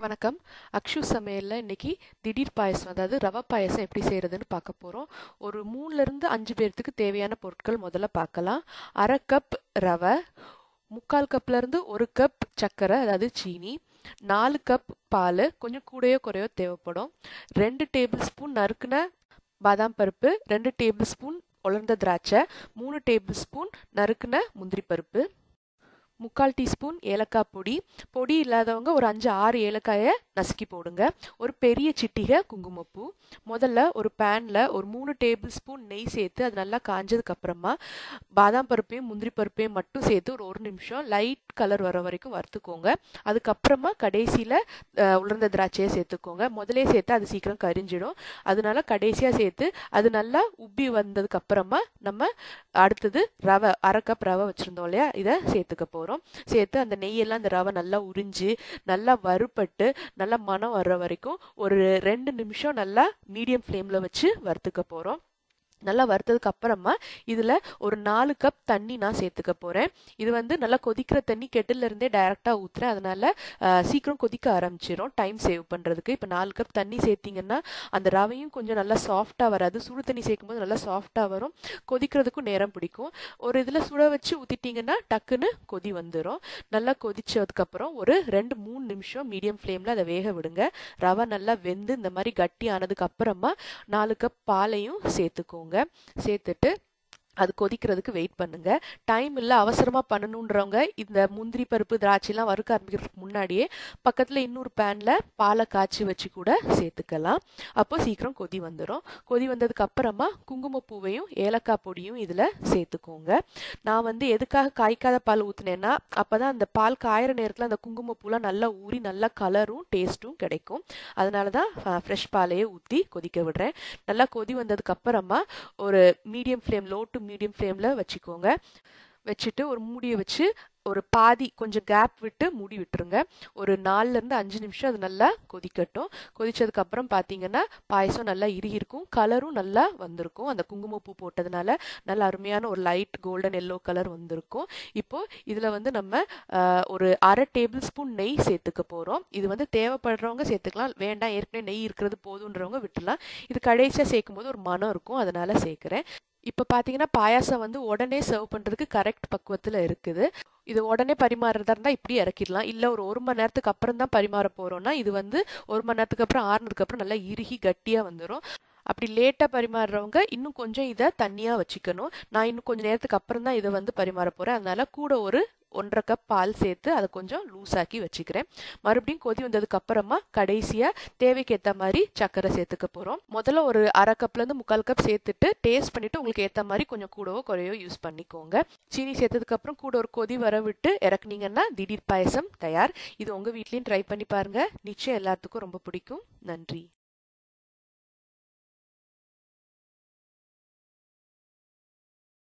வணக்கம் அக்ஷு சமையலில் இன்னைக்கு திடீர் பாயசம் அதாவது ரவை பாயசம் எப்படி செய்கிறதுன்னு பார்க்க போகிறோம் ஒரு மூணுலேருந்து அஞ்சு பேர்த்துக்கு தேவையான பொருட்கள் முதல்ல பார்க்கலாம் அரை கப் ரவை முக்கால் கப்லேருந்து ஒரு கப் சர்க்கரை அதாவது சீனி நாலு கப் பால் கொஞ்சம் கூடயோ குறையோ தேவைப்படும் ரெண்டு டேபிள் ஸ்பூன் நறுக்குன பாதாம் பருப்பு ரெண்டு டேபிள் ஸ்பூன் உலர்ந்த திராட்சை மூணு டேபிள் ஸ்பூன் நறுக்குன முந்திரி பருப்பு முக்கால் டீஸ்பூன் ஏலக்காய் பொடி பொடி இல்லாதவங்க ஒரு அஞ்சு ஆறு ஏலக்காயை நசுக்கி போடுங்க ஒரு பெரிய சிட்டிகை குங்குமப்பூ முதல்ல ஒரு பேனில் ஒரு மூணு டேபிள் ஸ்பூன் நெய் சேர்த்து அது நல்லா காஞ்சதுக்கு அப்புறமா பாதாம் பருப்பையும் முந்திரி பருப்பையும் மட்டும் சேர்த்து ஒரு ஒரு நிமிஷம் லைட் கலர் வர வரைக்கும் வறுத்துக்கோங்க அதுக்கப்புறமா கடைசியில் உலர்ந்த திராட்சையை சேர்த்துக்கோங்க முதலே சேர்த்து அது சீக்கிரம் கரிஞ்சிடும் அதனால கடைசியாக சேர்த்து அது நல்லா உப்பி வந்ததுக்கு அப்புறமா நம்ம அடுத்தது ரவை அரை கப் ரவை வச்சுருந்தோம் இல்லையா இதை சேர்த்துக்க போகிறோம் சேர்த்து அந்த நெய்யெல்லாம் அந்த ரவை நல்லா உறிஞ்சு நல்லா வறுப்பட்டு நல்லா மனம் வர்ற வரைக்கும் ஒரு ரெண்டு நிமிஷம் நல்லா மீடியம் ஃப்ளேமில் வச்சு வறுத்துக்க போகிறோம் நல்லா வறுத்ததுக்கு அப்புறமா இதில் ஒரு நாலு கப் தண்ணி நான் சேர்த்துக்க போகிறேன் இது வந்து நல்லா கொதிக்கிற தண்ணி கெட்டில இருந்தே டைரெக்டாக ஊற்றுறேன் அதனால சீக்கிரம் கொதிக்க ஆரம்பிச்சிடும் டைம் சேவ் பண்ணுறதுக்கு இப்போ நாலு கப் தண்ணி சேர்த்திங்கன்னா அந்த ரவையும் கொஞ்சம் நல்லா சாஃப்டாக வராது சுடு தண்ணி சேர்க்கும்போது நல்லா சாஃப்டாக வரும் கொதிக்கிறதுக்கும் நேரம் பிடிக்கும் ஒரு இதில் சுட வச்சு ஊற்றிட்டிங்கன்னா டக்குன்னு கொதி வந்துடும் நல்லா கொதிச்சதுக்கப்புறம் ஒரு ரெண்டு மூணு நிமிஷம் மீடியம் ஃப்ளேமில் அதை வேக விடுங்க ரவை நல்லா வெந்து இந்த மாதிரி கட்டி ஆனதுக்கு அப்புறமா நாலு கப் பாலையும் சேர்த்துக்கோங்க சேர்த்துட்டு அது கொதிக்கிறதுக்கு வெயிட் பண்ணுங்க டைம் இல்லை அவசரமாக பண்ணணுன்றவங்க இந்த முந்திரி பருப்பு திராட்சைலாம் வறுக்க ஆரம்பிக்கிறதுக்கு முன்னாடியே பக்கத்தில் இன்னொரு பேனில் பாலை காய்ச்சி வச்சு கூட சேர்த்துக்கலாம் அப்போ சீக்கிரம் கொதி வந்துடும் கொதி வந்ததுக்கு அப்புறமா குங்குமப்பூவையும் ஏலக்காய் பொடியும் இதில் சேர்த்துக்கோங்க நான் வந்து எதுக்காக காய்க்காத பால் ஊற்றினேன்னா அப்போ தான் அந்த பால் காயிற நேரத்தில் அந்த குங்குமப்பூலாம் நல்லா ஊறி நல்லா கலரும் டேஸ்ட்டும் கிடைக்கும் அதனால தான் ஃப்ரெஷ் பாலையே ஊற்றி கொதிக்க விடுறேன் நல்லா கொதி வந்ததுக்கு அப்புறமா ஒரு medium flame low to medium ஃப்ளேமில் வச்சுக்கோங்க வச்சுட்டு ஒரு மூடியை வச்சு ஒரு பாதி கொஞ்சம் கேப் விட்டு மூடி விட்டுருங்க ஒரு நாலுலேருந்து அஞ்சு நிமிஷம் அது நல்லா கொதிக்கட்டும் கொதிச்சதுக்கப்புறம் பார்த்தீங்கன்னா பாயசம் நல்லா இறுகிருக்கும் கலரும் நல்லா வந்திருக்கும் அந்த குங்குமப்பூ போட்டதுனால நல்ல அருமையான ஒரு லைட் கோல்டன் எல்லோ கலர் வந்திருக்கும் இப்போது இதில் வந்து நம்ம ஒரு அரை டேபிள் ஸ்பூன் நெய் சேர்த்துக்க போகிறோம் இது வந்து தேவைப்படுறவங்க சேர்த்துக்கலாம் வேண்டாம் ஏற்கனவே நெய் இருக்கிறது போதுன்றவங்க விட்டுலாம் இது கடைசியாக சேர்க்கும்போது ஒரு மனம் இருக்கும் அதனால் சேர்க்குறேன் இப்போ பார்த்தீங்கன்னா பாயாசம் வந்து உடனே சர்வ் பண்ணுறதுக்கு கரெக்ட் பக்குவத்தில் இருக்குது இது உடனே பரிமாறுறதா இருந்தால் இப்படி இறக்கிடலாம் இல்லை ஒரு ஒரு மணி நேரத்துக்கு அப்புறம் தான் பரிமாற போகிறோம்னா இது வந்து ஒரு மணி நேரத்துக்கு அப்புறம் ஆறுனதுக்கப்புறம் நல்லா இறுகி கட்டியாக வந்துடும் அப்படி லேட்டாக பரிமாறுறவங்க இன்னும் கொஞ்சம் இதை தண்ணியாக வச்சுக்கணும் நான் இன்னும் கொஞ்சம் நேரத்துக்கு அப்புறம் தான் இதை வந்து பரிமாற போகிறேன் அதனால கூட ஒரு ஒன்றரை கப் பால் சேர்த்து அதை கொஞ்சம் லூஸாக்கி வச்சுக்கிறேன் மறுபடியும் கொதி வந்ததுக்கு அப்புறமா கடைசியாக தேவைக்கு ஏற்ற மாதிரி சர்க்கரை சேர்த்துக்க போகிறோம் முதல்ல ஒரு அரை கப்லேருந்து முக்கால் கப் சேர்த்துட்டு டேஸ்ட் பண்ணிவிட்டு உங்களுக்கு ஏற்ற மாதிரி கொஞ்சம் கூடவோ குறையோ யூஸ் பண்ணிக்கோங்க சீனி சேர்த்ததுக்கப்புறம் கூட ஒரு கொதி வர விட்டு இறக்குனீங்கன்னா திடீர் பாயசம் தயார் இது உங்கள் வீட்லேயும் ட்ரை பண்ணி பாருங்கள் நிச்சயம் எல்லாத்துக்கும் ரொம்ப பிடிக்கும் நன்றி